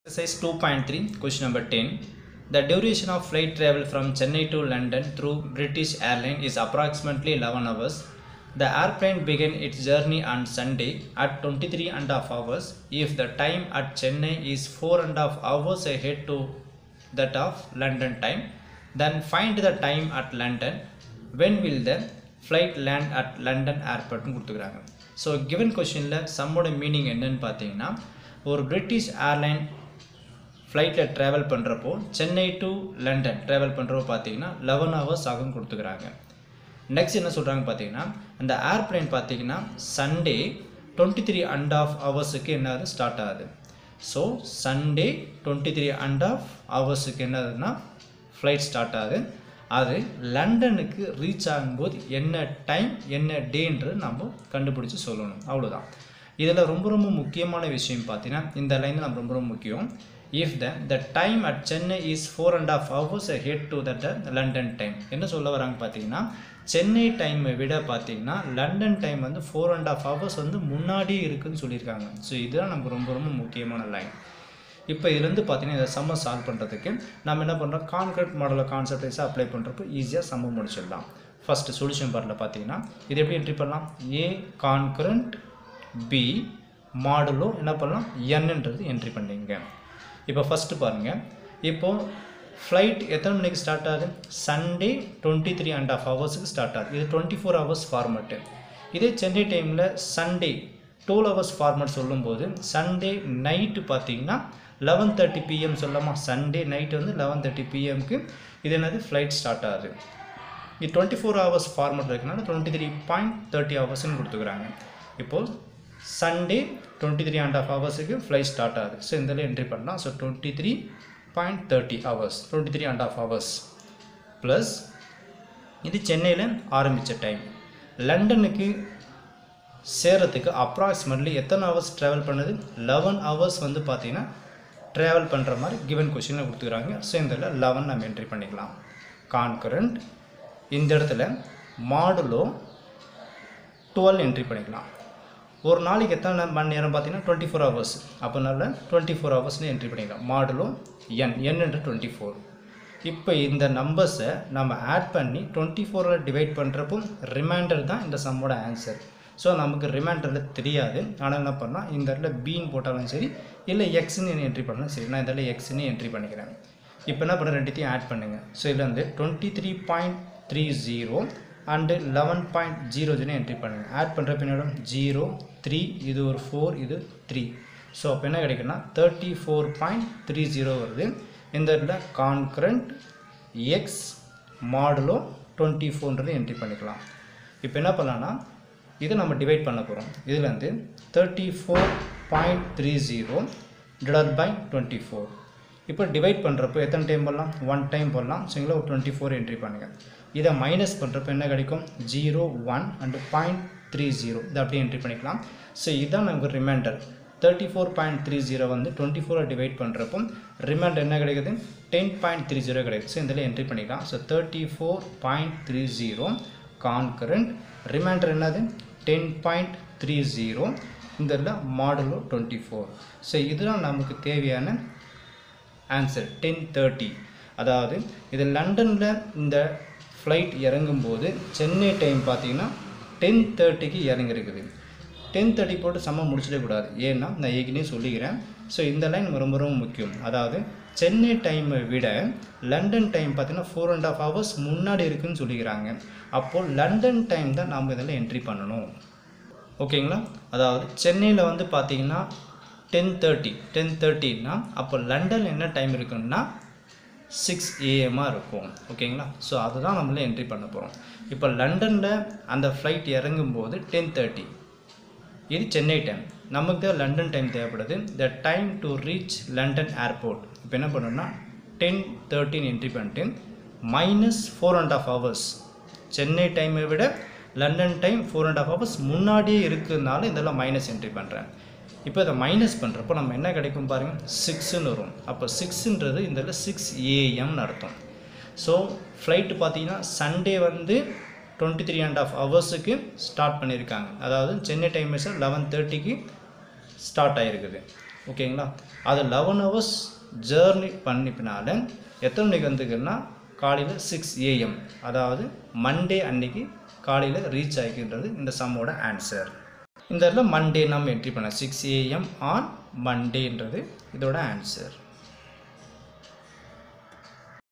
Exercise 2.3, question number 10. The duration of flight travel from Chennai to London through British Airline is approximately 11 hours. The airplane began its journey on Sunday at 23 and a half hours. If the time at Chennai is 4 and a half hours ahead to that of London time, then find the time at London. When will the flight land at London airport கொடுத்துக்கிறாங்க so given கொஷினில் சம்மோட meaning என்னன்னு பார்த்தீங்கன்னா ஒரு British airline ஃப்ளைட்டில் travel பண்ணுறப்போ Chennai to London travel பண்ணுறப்போ பார்த்தீங்கன்னா லெவன் ஹவர்ஸ் ஆகும் கொடுத்துக்கிறாங்க நெக்ஸ்ட் என்ன சொல்கிறாங்க பார்த்தீங்கன்னா அந்த ஏர்ப்ளைன் பார்த்தீங்கன்னா Sunday twenty three and half ஹவர்ஸுக்கு என்ன ஆகுது ஸ்டார்ட் ஆகுது so Sunday twenty three and half ஹவர்ஸுக்கு என்ன ஆகுதுன்னா ஃப்ளைட் ஸ்டார்ட் ஆகுது அது லண்டனுக்கு ரீச் ஆகும்போது என்ன டைம் என்ன டேன்றது நம்ம கண்டுபிடிச்சி சொல்லணும் அவ்வளோதான் இதில் ரொம்ப ரொம்ப முக்கியமான விஷயம் பார்த்தீங்கன்னா இந்த லைன் நம்ம ரொம்ப ரொம்ப முக்கியம் if the the time at Chennai is four and half hours ahead to that London time என்ன சொல்ல வராங்க பார்த்தீங்கன்னா சென்னை டைமை விட பார்த்தீங்கன்னா லண்டன் டைம் வந்து ஃபோர் அண்ட் ஆஃப் ஹவர்ஸ் வந்து முன்னாடியே இருக்குதுன்னு சொல்லியிருக்காங்க ஸோ இதுதான் நமக்கு ரொம்ப ரொம்ப முக்கியமான லைன் இப்போ இதுலேருந்து பார்த்தீங்கன்னா இதை சம்ம சால்வ் பண்ணுறதுக்கு நம்ம என்ன பண்ணுறோம் கான்கிரீட் மாடலை கான்செப்ட் வைஸாக அப்ளை பண்ணுறப்போ ஈஸியாக சம்ம முடிச்சிடலாம் ஃபஸ்ட்டு சொல்யூஷன் பாரில் பார்த்தீங்கன்னா இது எப்படி என்ட்ரி பண்ணலாம் ஏ கான்கரண்ட் பி மாடுலோ என்ன பண்ணலாம் என்னன்றது என்ட்ரி பண்ணிங்க இப்போ ஃபஸ்ட்டு பாருங்கள் இப்போது ஃப்ளைட் எத்தனை மணிக்கு ஸ்டார்ட் ஆகுது Sunday twenty three and half ஹவர்ஸுக்கு ஸ்டார்ட் ஆகுது இது டுவெண்ட்டி ஃபோர் ஹவர்ஸ் ஃபார்மெட்டு இதே சென்னை டைமில் சண்டே டுவெல் ஹவர்ஸ் ஃபார்மெட் சொல்லும்போது சண்டே நைட்டு பார்த்தீங்கன்னா லெவன் தேர்ட்டி பிஎம் சொல்லாமா சண்டே நைட் வந்து லெவன் தேர்ட்டி பிஎம்க்கு இது என்னது ஃப்ளைட் ஸ்டார்ட் ஆகுது இது டுவெண்ட்டி ஃபோர் ஹவர்ஸ் ஃபார்மெட் இருக்கனால டுவெண்ட்டி த்ரீ பாயிண்ட் தேர்ட்டி ஹவர்ஸ்னு கொடுத்துக்கிறாங்க இப்போது Sunday twenty three and half ஹவர்ஸுக்கு ஃப்ளைட் ஸ்டார்ட் ஆகுது ஸோ இதில் என்ட்ரி பண்ணலாம் so twenty three point thirty hours twenty three and half hours plus இது சென்னையில் ஆரம்பித்த டைம் லண்டனுக்கு சேரத்துக்கு அப்ராக்சிமேட்லி எத்தனை ஹவர்ஸ் ட்ராவல் பண்ணுது லெவன் ஹவர்ஸ் வந்து பார்த்தீங்கன்னா ட்ராவல் பண்ணுற மாதிரி கிவன் கொஷினில் கொடுத்துக்கிறாங்க ஸோ இந்த இதில் லெவன் நம்ம என்ட்ரி பண்ணிக்கலாம் கான்கரண்ட் இந்த இடத்துல மாடுலோ டுவெல் என்ட்ரி பண்ணிக்கலாம் ஒரு நாளைக்கு எத்தனை மணி நேரம் பார்த்தீங்கன்னா டுவெண்ட்டி ஃபோர் ஹவர்ஸ் அப்போனால டுவெண்ட்டி ஃபோர் ஹவர்ஸ்னு என்ட்ரி பண்ணிக்கலாம் மாடுலோ என் என்னன்ற டுவெண்ட்டி ஃபோர் இப்போ இந்த நம்பர்ஸை நம்ம ஆட் பண்ணி டுவெண்ட்டி ஃபோரில் டிவைட் பண்ணுறப்போ ரிமைண்டர் தான் இந்த சம்மோட ஆன்சர் ஸோ நமக்கு ரிமைண்டரில் தெரியாது ஆனால் என்ன பண்ணால் இந்த இடத்துல பீன் போட்டாலும் சரி இல்லை எக்ஸ்ன்னு என்ட்ரி பண்ணாலும் சரி நான் இந்த இடத்துல எக்ஸ்ன்னு என்ட்ரி பண்ணிக்கிறேன் இப்போ என்ன பண்ண ரெண்டுத்தையும் ஆட் பண்ணுங்கள் ஸோ இதில் வந்து twenty three point three zero and eleven point zero zero entry பண்ணுங்கள் ஆட் பண்ணுற பின்னாடி ஜீரோ த்ரீ இது ஒரு ஃபோர் இது த்ரீ ஸோ அப்போ என்ன கிடைக்குன்னா thirty four point three zero வருது இந்த இடத்துல கான்கரண்ட் எக்ஸ் மாடுலோ டுவெண்ட்டி ஃபோர்ன்றது என்ட்ரி பண்ணிக்கலாம் இப்போ என்ன பண்ணலான்னா இதை நம்ம டிவைட் பண்ண போகிறோம் இதில் வந்து thirty four point three zero divide by twenty four இப்போ டிவைட் பண்ணுறப்போ எத்தனை டைம் பண்ணலாம் ஒன் டைம் பண்ணலாம் சரிங்களா ஒரு டுவெண்ட்டி ஃபோர் என்ட்ரி பண்ணுங்கள் இதை மைனஸ் பண்ணுறப்போ என்ன கிடைக்கும் zero one and point three zero இதை அப்படியே என்ட்ரி பண்ணிக்கலாம் ஸோ இதுதான் நமக்கு remainder thirty four point three zero வந்து டுவெண்ட்டி ஃபோரை டிவைட் பண்ணுறப்போ ரிமைண்டர் என்ன கிடைக்குது டென் பாயிண்ட் த்ரீ ஜீரோ கிடைக்குது ஸோ இதில் என்ட்ரி பண்ணிக்கலாம் so thirty four point three zero congruent remainder என்னது டென் பாயிண்ட் த்ரீ ஜீரோ இந்த இதில் மாடலோ டுவெண்ட்டி ஃபோர் ஸோ இதுதான் நமக்கு தேவையான ஆன்சர் டென் தேர்ட்டி அதாவது இது லண்டனில் இந்த ஃப்ளைட் இறங்கும்போது சென்னை டைம் பார்த்தீங்கன்னா டென் தேர்ட்டிக்கு இறங்கிருக்குது டென் தேர்ட்டி போட்டு செம்ம முடிச்சிடக்கூடாது ஏன்னா நான் ஏற்கனவே சொல்லிக்கிறேன் ஸோ இந்த லைன் ரொம்ப ரொம்ப முக்கியம் அதாவது சென்னை டைமை விட லண்டன் டைம் பார்த்தீங்கன்னா ஃபோர் அண்ட் ஆஃப் ஹவர்ஸ் முன்னாடி இருக்குதுன்னு சொல்லிக்கிறாங்க அப்போது லண்டன் டைம் தான் நம்ம இதில் என்ட்ரி பண்ணணும் ஓகேங்களா அதாவது சென்னையில் வந்து பார்த்தீங்கன்னா டென் தேர்ட்டி டென் தேர்ட்டின்னா அப்போ லண்டன் என்ன டைம் இருக்குன்னா சிக்ஸ் ஏஎம்மாக இருக்கும் ஓகேங்களா ஸோ அதுதான் நம்மளே என்ட்ரி பண்ண போகிறோம் இப்போ லண்டனில் அந்த ஃப்ளைட் இறங்கும்போது டென் தேர்ட்டி இது சென்னை டைம் நமக்கு தான் லண்டன் டைம் தேவைப்படுது the time to reach London airport இப்போ என்ன பண்ணணும்னா டென் தேர்ட்டின் என்ட்ரி பண்ணிட்டு minus four and half hours Chennai டைமை விட London time four and half hours முன்னாடியே இருக்கிறதுனால இதெல்லாம் மைனஸ் என்ட்ரி பண்ணுறேன் இப்போ இதை மைனஸ் பண்ணுறப்போ நம்ம என்ன கிடைக்கும் பாருங்கள் சிக்ஸ்ன்னு வரும் அப்போ சிக்ஸுன்றது இந்த சிக்ஸ் ஏஎம்னு அர்த்தம் ஸோ ஃப்ளைட்டு பார்த்தீங்கன்னா சண்டே வந்து டுவெண்ட்டி த்ரீ அண்ட் ஆஃப் ஹவர்ஸுக்கு ஸ்டார்ட் பண்ணியிருக்காங்க அதாவது சென்னை டைம் லெவன் தேர்ட்டிக்கு ஸ்டார்ட் ஆகிருக்குது ஓகேங்களா அது லெவன் ஹவர்ஸ் ஜேர்னி பண்ணிப்பினால எத்தனை மணிக்கு வந்துக்குன்னா காலையில் சிக்ஸ் ஏஎம் அதாவது மண்டே அன்னைக்கு காலையில் ரீச் ஆகிக்கின்றது இந்த சம்மோட ஆன்சர் இந்த இடத்துல மண்டே நம்ம என்ட்ரி பண்ண சிக்ஸ் ஏஎம் ஆன் மண்டேன்றது இதோட ஆன்சர்